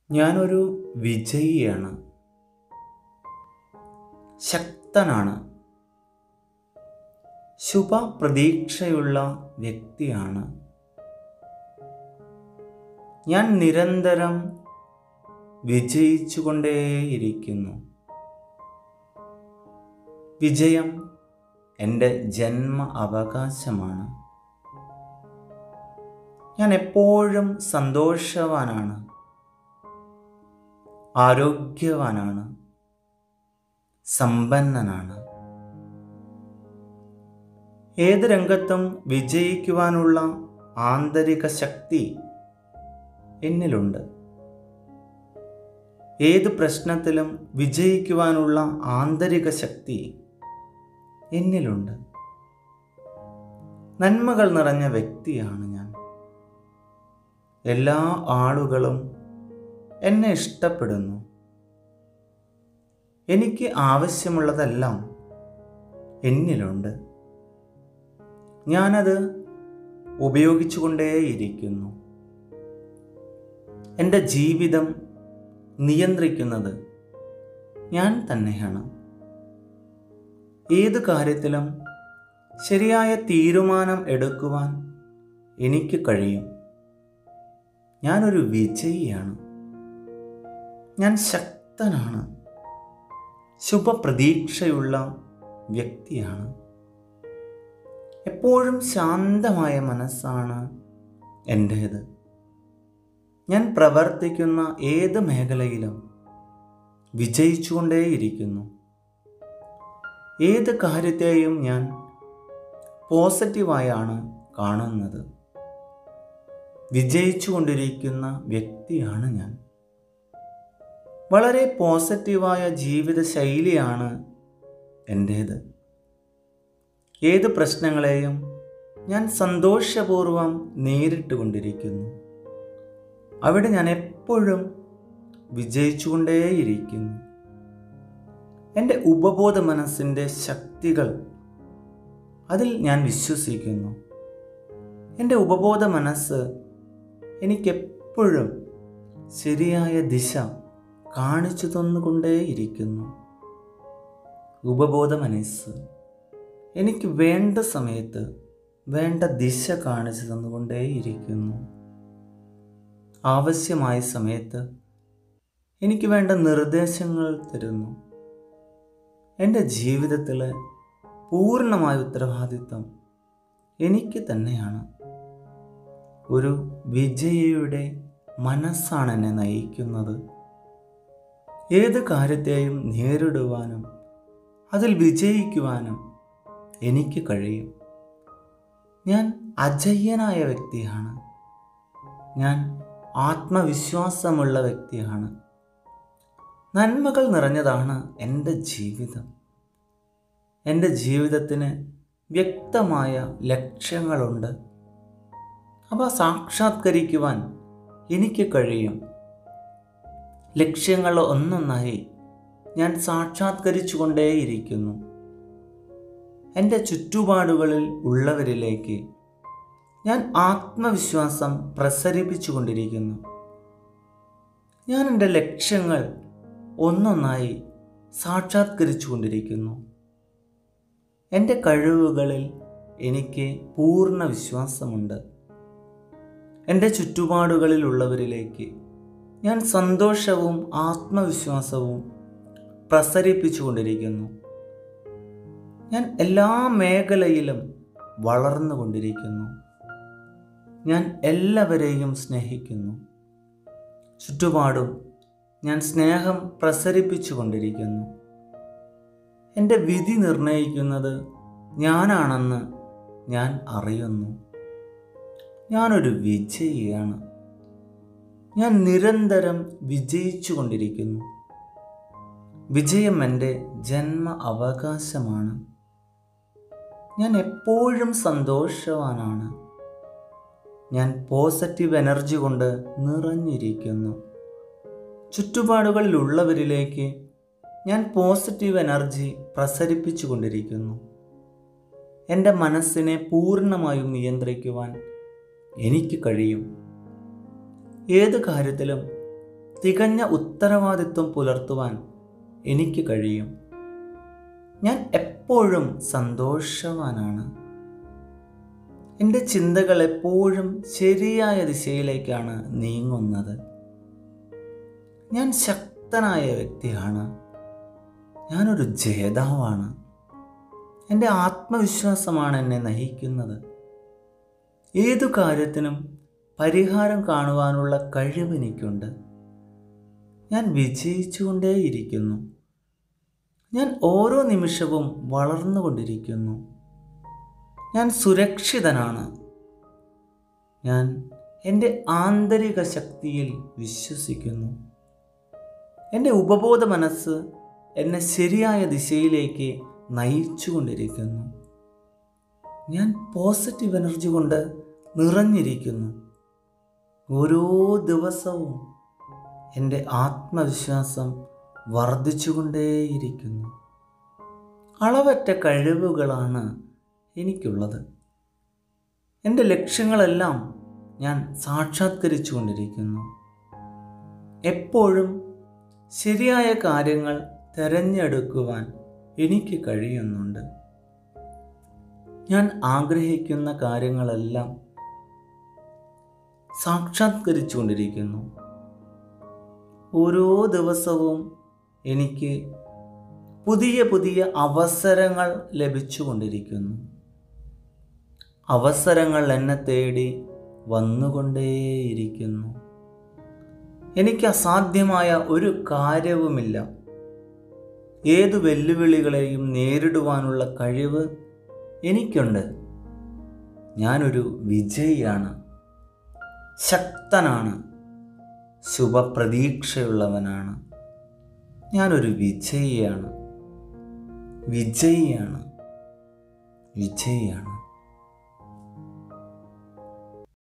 ഞാനൊരു വിജയിയാണ് ശക്തനാണ് ശുഭപ്രതീക്ഷയുള്ള വ്യക്തിയാണ് ഞാൻ നിരന്തരം വിജയിച്ചുകൊണ്ടേയിരിക്കുന്നു വിജയം എൻ്റെ ജന്മ അവകാശമാണ് ഞാൻ എപ്പോഴും സന്തോഷവാനാണ് ആരോഗ്യവാനാണ് സമ്പന്നനാണ് ഏത് രംഗത്തും വിജയിക്കുവാനുള്ള ആന്തരിക ശക്തി എന്നിലുണ്ട് ഏത് പ്രശ്നത്തിലും വിജയിക്കുവാനുള്ള ആന്തരിക ശക്തി എന്നിലുണ്ട് നന്മകൾ നിറഞ്ഞ വ്യക്തിയാണ് ഞാൻ എല്ലാ ആളുകളും എന്നെ ഇഷ്ടപ്പെടുന്നു എനിക്ക് ആവശ്യമുള്ളതെല്ലാം എന്നിലുണ്ട് ഞാനത് ഉപയോഗിച്ചുകൊണ്ടേയിരിക്കുന്നു എൻ്റെ ജീവിതം നിയന്ത്രിക്കുന്നത് ഞാൻ തന്നെയാണ് ഏത് കാര്യത്തിലും ശരിയായ തീരുമാനം എടുക്കുവാൻ എനിക്ക് കഴിയും ഞാനൊരു വിജയിയാണ് ഞാൻ ശക്തനാണ് ശുഭപ്രതീക്ഷയുള്ള വ്യക്തിയാണ് എപ്പോഴും ശാന്തമായ മനസ്സാണ് എൻ്റേത് ഞാൻ പ്രവർത്തിക്കുന്ന ഏത് മേഖലയിലും വിജയിച്ചുകൊണ്ടേയിരിക്കുന്നു ഏത് കാര്യത്തെയും ഞാൻ പോസിറ്റീവായാണ് കാണുന്നത് വിജയിച്ചുകൊണ്ടിരിക്കുന്ന വ്യക്തിയാണ് ഞാൻ വളരെ പോസിറ്റീവായ ജീവിത ശൈലിയാണ് എൻ്റേത് ഏത് പ്രശ്നങ്ങളെയും ഞാൻ സന്തോഷപൂർവം നേരിട്ട് കൊണ്ടിരിക്കുന്നു അവിടെ ഞാൻ എപ്പോഴും വിജയിച്ചുകൊണ്ടേയിരിക്കുന്നു എൻ്റെ ഉപബോധ മനസ്സിൻ്റെ ശക്തികൾ അതിൽ ഞാൻ വിശ്വസിക്കുന്നു എൻ്റെ ഉപബോധ മനസ്സ് എനിക്കെപ്പോഴും ശരിയായ ദിശ കാണിച്ചു തന്നുകൊണ്ടേയിരിക്കുന്നു ഉപബോധ മനസ്സ് എനിക്ക് വേണ്ട സമയത്ത് വേണ്ട ദിശ കാണിച്ചു തന്നുകൊണ്ടേയിരിക്കുന്നു ആവശ്യമായ സമയത്ത് എനിക്ക് വേണ്ട നിർദ്ദേശങ്ങൾ തരുന്നു എൻ്റെ ജീവിതത്തിലെ പൂർണ്ണമായ ഉത്തരവാദിത്വം എനിക്ക് തന്നെയാണ് ഒരു വിജയിയുടെ മനസ്സാണ് എന്നെ നയിക്കുന്നത് ഏത് കാര്യത്തെയും നേരിടുവാനും അതിൽ വിജയിക്കുവാനും എനിക്ക് കഴിയും ഞാൻ അജയ്യനായ വ്യക്തിയാണ് ഞാൻ ആത്മവിശ്വാസമുള്ള വ്യക്തിയാണ് നന്മകൾ നിറഞ്ഞതാണ് എൻ്റെ ജീവിതം എൻ്റെ ജീവിതത്തിന് വ്യക്തമായ ലക്ഷ്യങ്ങളുണ്ട് അവ സാക്ഷാത്കരിക്കുവാൻ എനിക്ക് കഴിയും ലക്ഷ്യങ്ങൾ ഒന്നൊന്നായി ഞാൻ സാക്ഷാത്കരിച്ചു കൊണ്ടേയിരിക്കുന്നു എൻ്റെ ചുറ്റുപാടുകളിൽ ഉള്ളവരിലേക്ക് ഞാൻ ആത്മവിശ്വാസം പ്രസരിപ്പിച്ചു കൊണ്ടിരിക്കുന്നു ഞാൻ എൻ്റെ ലക്ഷ്യങ്ങൾ ഒന്നൊന്നായി സാക്ഷാത്കരിച്ചു കൊണ്ടിരിക്കുന്നു എൻ്റെ കഴിവുകളിൽ എനിക്ക് പൂർണ്ണ വിശ്വാസമുണ്ട് എൻ്റെ ചുറ്റുപാടുകളിലുള്ളവരിലേക്ക് ഞാൻ സന്തോഷവും ആത്മവിശ്വാസവും പ്രസരിപ്പിച്ചു കൊണ്ടിരിക്കുന്നു ഞാൻ എല്ലാ മേഖലയിലും വളർന്നുകൊണ്ടിരിക്കുന്നു ഞാൻ എല്ലാവരെയും സ്നേഹിക്കുന്നു ചുറ്റുപാടും ഞാൻ സ്നേഹം പ്രസരിപ്പിച്ചു കൊണ്ടിരിക്കുന്നു എൻ്റെ വിധി നിർണയിക്കുന്നത് ഞാനാണെന്ന് ഞാൻ അറിയുന്നു ഞാനൊരു വിജയിയാണ് ഞാൻ നിരന്തരം വിജയിച്ചു കൊണ്ടിരിക്കുന്നു വിജയം എൻ്റെ ജന്മ അവകാശമാണ് ഞാൻ എപ്പോഴും സന്തോഷവാനാണ് ഞാൻ പോസിറ്റീവ് എനർജി കൊണ്ട് നിറഞ്ഞിരിക്കുന്നു ചുറ്റുപാടുകളിലുള്ളവരിലേക്ക് ഞാൻ പോസിറ്റീവ് എനർജി പ്രസരിപ്പിച്ചു കൊണ്ടിരിക്കുന്നു എൻ്റെ മനസ്സിനെ പൂർണ്ണമായും നിയന്ത്രിക്കുവാൻ എനിക്ക് കഴിയും ഏത് കാര്യത്തിലും തികഞ്ഞ ഉത്തരവാദിത്വം പുലർത്തുവാൻ എനിക്ക് കഴിയും ഞാൻ എപ്പോഴും സന്തോഷവാനാണ് എൻ്റെ ചിന്തകൾ എപ്പോഴും ശരിയായ ദിശയിലേക്കാണ് നീങ്ങുന്നത് ഞാൻ ശക്തനായ വ്യക്തിയാണ് ഞാനൊരു ജേതാവാണ് എൻ്റെ ആത്മവിശ്വാസമാണ് എന്നെ നയിക്കുന്നത് ഏതു കാര്യത്തിനും പരിഹാരം കാണുവാനുള്ള കഴിവ് എനിക്കുണ്ട് ഞാൻ വിജയിച്ചുകൊണ്ടേയിരിക്കുന്നു ഞാൻ ഓരോ നിമിഷവും വളർന്നുകൊണ്ടിരിക്കുന്നു ഞാൻ സുരക്ഷിതനാണ് ഞാൻ എൻ്റെ ആന്തരിക ശക്തിയിൽ വിശ്വസിക്കുന്നു എൻ്റെ ഉപബോധ മനസ്സ് എന്നെ ശരിയായ ദിശയിലേക്ക് നയിച്ചുകൊണ്ടിരിക്കുന്നു ഞാൻ പോസിറ്റീവ് എനർജി കൊണ്ട് നിറഞ്ഞിരിക്കുന്നു ഓരോ ദിവസവും എൻ്റെ ആത്മവിശ്വാസം വർദ്ധിച്ചുകൊണ്ടേയിരിക്കുന്നു അളവറ്റ കഴിവുകളാണ് എനിക്കുള്ളത് എൻ്റെ ലക്ഷ്യങ്ങളെല്ലാം ഞാൻ സാക്ഷാത്കരിച്ചു കൊണ്ടിരിക്കുന്നു എപ്പോഴും ശരിയായ കാര്യങ്ങൾ തിരഞ്ഞെടുക്കുവാൻ എനിക്ക് കഴിയുന്നുണ്ട് ഞാൻ ആഗ്രഹിക്കുന്ന കാര്യങ്ങളെല്ലാം സാക്ഷാത്കരിച്ചു കൊണ്ടിരിക്കുന്നു ഓരോ ദിവസവും എനിക്ക് പുതിയ പുതിയ അവസരങ്ങൾ ലഭിച്ചുകൊണ്ടിരിക്കുന്നു അവസരങ്ങൾ എന്നെ തേടി വന്നുകൊണ്ടേയിരിക്കുന്നു എനിക്ക് അസാധ്യമായ ഒരു കാര്യവുമില്ല ഏതു വെല്ലുവിളികളെയും നേരിടുവാനുള്ള കഴിവ് എനിക്കുണ്ട് ഞാനൊരു വിജയിയാണ് ശക്തനാണ് ശുഭപ്രതീക്ഷയുള്ളവനാണ് ഞാനൊരു വിജയിയാണ് വിജയിയാണ് വിജയിയാണ്